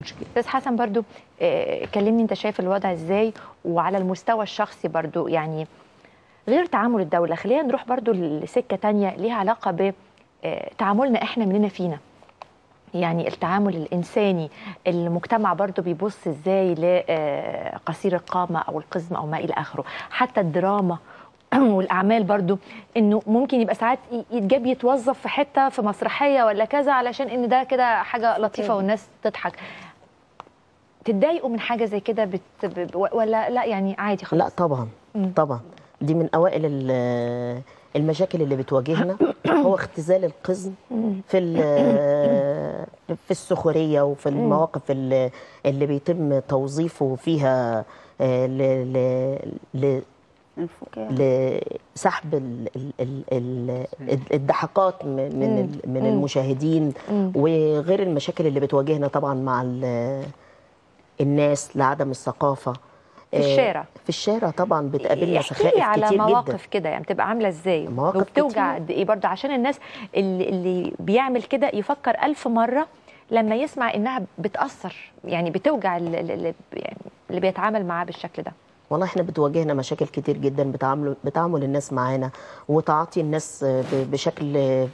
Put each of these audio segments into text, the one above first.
استاذ حسن برضو آه، كلمني انت شايف الوضع ازاي وعلى المستوى الشخصي برضو يعني غير تعامل الدولة خلينا نروح برضو لسكة تانية ليها علاقة بتعاملنا احنا مننا فينا يعني التعامل الإنساني المجتمع برضو بيبص ازاي لقصير القامة أو القزم أو ما إلى آخره حتى الدراما والاعمال برضو انه ممكن يبقى ساعات يتجاب يتوظف في حته في مسرحيه ولا كذا علشان ان ده كده حاجه لطيفه والناس تضحك تتضايقوا من حاجه زي كده بت... ب- ولا لا يعني عادي خلاص لا طبعا مم. طبعا دي من اوائل ال- المشاكل اللي بتواجهنا هو اختزال القزم في ال- في السخريه وفي المواقف اللي, اللي بيتم توظيفه فيها آه، ل- ل- ل- الفكاهة لسحب ال- ال- ال- ال- الضحكات من من ال- من المشاهدين وغير المشاكل اللي بتواجهنا طبعا مع ال- الناس لعدم الثقافه في الشارع. في الشارع طبعا بتقابلنا احكي سخائف لي على كتير مواقف جدا كده يعني بتبقى عامله ازاي مواقف وبتوجع كتير. قد ايه برضه عشان الناس اللي, اللي بيعمل كده يفكر ألف مره لما يسمع انها بتاثر يعني بتوجع اللي, اللي, يعني اللي بيتعامل معاه بالشكل ده والله احنا بتواجهنا مشاكل كتير جدا بتعامل بتعامل الناس معانا وتعاطي الناس ب- بشكل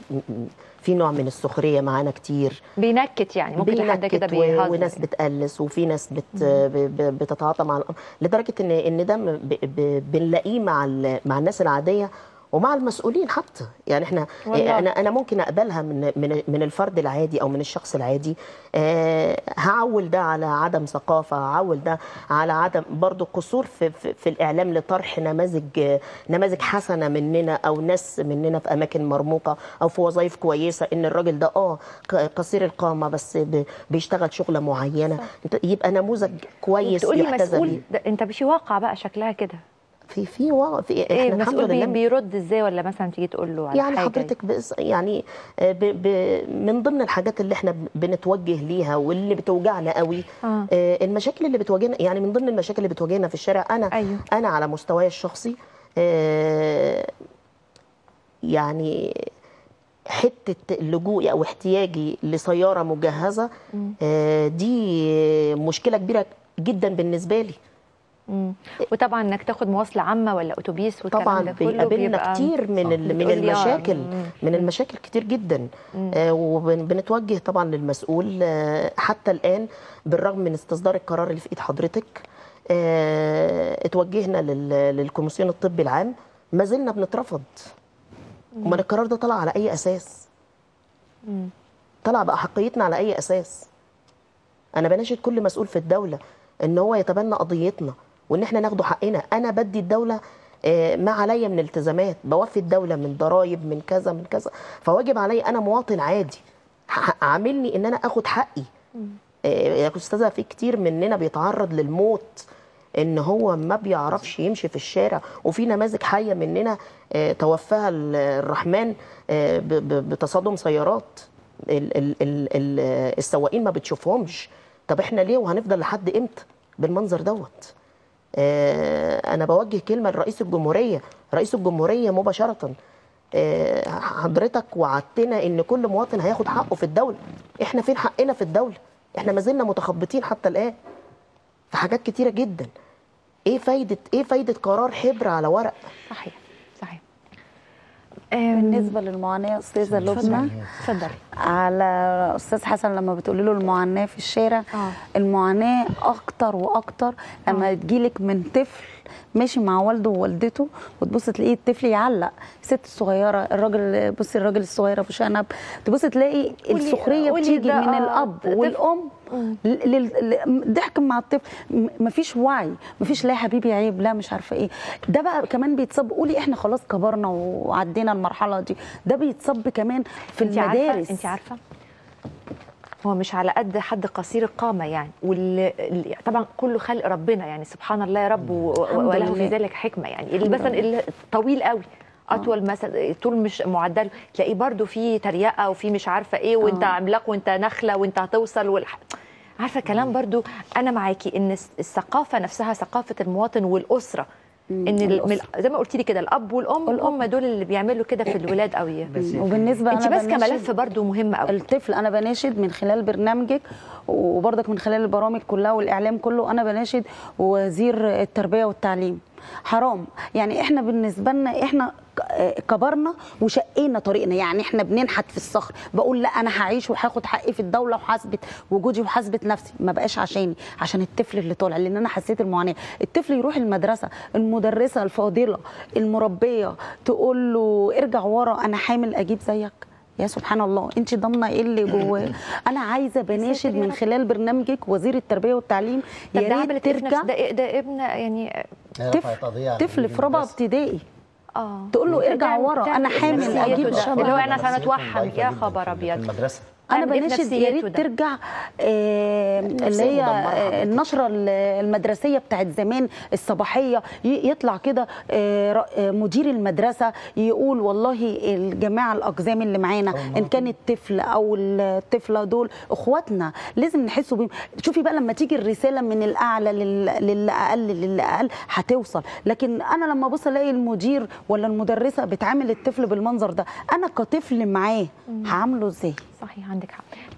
في نوع من السخريه معانا كتير بينكت يعني ممكن حد كده بينكت و- بيهزر وناس بتقلس وفي ناس بت ب- ب- بتتعاطى مع الأمر لدرجه ان ان ده م- ب- ب- بنلاقيه مع ال- مع الناس العاديه ومع المسؤولين حتى يعني احنا والله. انا انا ممكن اقبلها من من من الفرد العادي او من الشخص العادي أه هعول ده على عدم ثقافه هعول ده على عدم برضو قصور في, في, في الاعلام لطرح نماذج نماذج حسنه مننا او ناس مننا في اماكن مرموقه او في وظائف كويسه ان الراجل ده اه ق- قصير القامه بس ب- بيشتغل شغله معينه انت يبقى نموذج كويس تقولي يحتذى مسؤول بيه. ده انت في واقع بقى شكلها كده في في و... في ايه احنا الحمد مسؤول بي لله بيرد ازاي ولا مثلا تيجي تقول له على يعني حاجه حضرتك بس يعني آه، ب ب من ضمن الحاجات اللي احنا بنتوجه ليها واللي بتوجعنا قوي آه. آه، المشاكل اللي بتواجهنا يعني من ضمن المشاكل اللي بتواجهنا في الشارع انا أيوه. انا على مستواي الشخصي آه، يعني حته اللجوء او احتياجي لسياره مجهزه آه، دي مشكله كبيره جدا بالنسبه لي مم. وطبعا انك تاخد مواصله عامه ولا اتوبيس والكلام طبعا ده كله بيقابلنا بيبقى- كتير من ال- من بتقولي آه، المشاكل مم. من المشاكل كتير جدا آه وبنتوجه طبعا للمسؤول آه حتى الان بالرغم من استصدار القرار اللي في ايد حضرتك آه اتوجهنا لل- للكوميسيون الطبي العام ما زلنا بنترفض امال القرار ده طلع على اي اساس طلع باحقيتنا على اي اساس انا بناشد كل مسؤول في الدوله ان هو يتبنى قضيتنا وان احنا ناخده حقنا انا بدي الدوله آه، ما عليا من التزامات بوفي الدوله من ضرائب من كذا من كذا فواجب عليا انا مواطن عادي ح- عاملني ان انا اخد حقي آه، يا استاذه في كتير مننا بيتعرض للموت ان هو ما بيعرفش يمشي في الشارع وفي نماذج حيه مننا آه، توفاها ال- الرحمن آه، ب- ب- بتصادم سيارات ال- ال- ال- ال- السواقين ما بتشوفهمش طب احنا ليه وهنفضل لحد امتى بالمنظر دوت آه، انا بوجه كلمه لرئيس الجمهوريه رئيس الجمهوريه مباشره آه، حضرتك وعدتنا ان كل مواطن هياخد حقه في الدوله احنا فين حقنا في الدوله احنا ما زلنا متخبطين حتى الان في حاجات كتيره جدا ايه فايده ايه فايده قرار حبر على ورق صحيح صحيح بالنسبه للمعاناه استاذه لبنى اتفضلي على استاذ حسن لما بتقولي له المعاناه في الشارع آه. المعاناه اكتر واكتر لما تجيلك من طفل ماشي مع والده ووالدته وتبص تلاقيه الطفل يعلق الست الصغيره الراجل بصي الراجل الصغير ابو شنب تبص تلاقي السخريه قولي بتيجي ده، من آه، الاب طفل. والام ل- لل- ل- ضحك مع الطفل م- مفيش وعي مفيش لا يا حبيبي عيب لا مش عارفه ايه ده بقى كمان بيتصب قولي احنا خلاص كبرنا وعدينا المرحله دي ده بيتصب كمان في انت عارفه المدارس انت عارفه هو مش على قد حد قصير القامه يعني واللي اللي- طبعا كله خلق ربنا يعني سبحان الله يا رب و- الحمد وله في لله. ذلك حكمه يعني اللي مثلا اللي طويل قوي اطول مثلا طول مش معدل تلاقيه برضو في تريقه وفي مش عارفه ايه وانت آه. عملاق وانت نخله وانت هتوصل والح... عارفه كلام برضو انا معاكي ان الس- الثقافه نفسها ثقافه المواطن والاسره ان ال- الأسرة. من- زي ما قلت لي كده الاب والام والأم. هم دول اللي بيعملوا كده في الولاد قوي وبالنسبه انت انا ماسكه بناشد ملف برضو مهم قوي الطفل انا بناشد من خلال برنامجك وبرضك من خلال البرامج كلها والاعلام كله انا بناشد وزير التربيه والتعليم حرام يعني احنا بالنسبه لنا احنا ك- كبرنا وشقينا طريقنا يعني احنا بننحت في الصخر بقول لا انا هعيش وهاخد حقي في الدوله وحاسبه وجودي وحاسبه نفسي ما بقاش عشاني عشان الطفل اللي طالع لان انا حسيت المعاناه الطفل يروح المدرسه المدرسه الفاضله المربيه تقول له ارجع ورا انا حامل اجيب زيك يا سبحان الله انت ضامنه ايه اللي جواه انا عايزه بناشد يا من رب. خلال برنامجك وزير التربيه والتعليم طب يا ده ريت عملت ايه في ترجع نفس- ده ده ابن يعني هي طفل رفعت قضية على طفل في رابعه المدرسة. ابتدائي اه تقول له ارجع بتعمل- ورا بتعمل انا إيه في حامل نفسيته اجيب ده؟ الشبع اللي هو انا نفسيتهم سنتوحم ضعيفة يا جداً خبر في- ابيض في المدرسة انا تعمل إيه في بناشد يا نفسيته ريت ده؟ ترجع آه، اللي النفسية هي مدمرة آه، حضرتك. النشره ال- المدرسيه بتاعت زمان الصباحيه ي- يطلع كده آه، ر- آه، مدير المدرسه يقول والله الجماعه الاقزام اللي معانا ان كان الطفل او الطفله دول اخواتنا لازم نحسوا بيهم شوفي بقى لما تيجي الرساله من الاعلى لل- للاقل للاقل هتوصل لكن انا لما ابص الاقي المدير ولا المدرسه بتعامل الطفل بالمنظر ده انا كطفل معاه هعامله ازاي صحيح عندك حق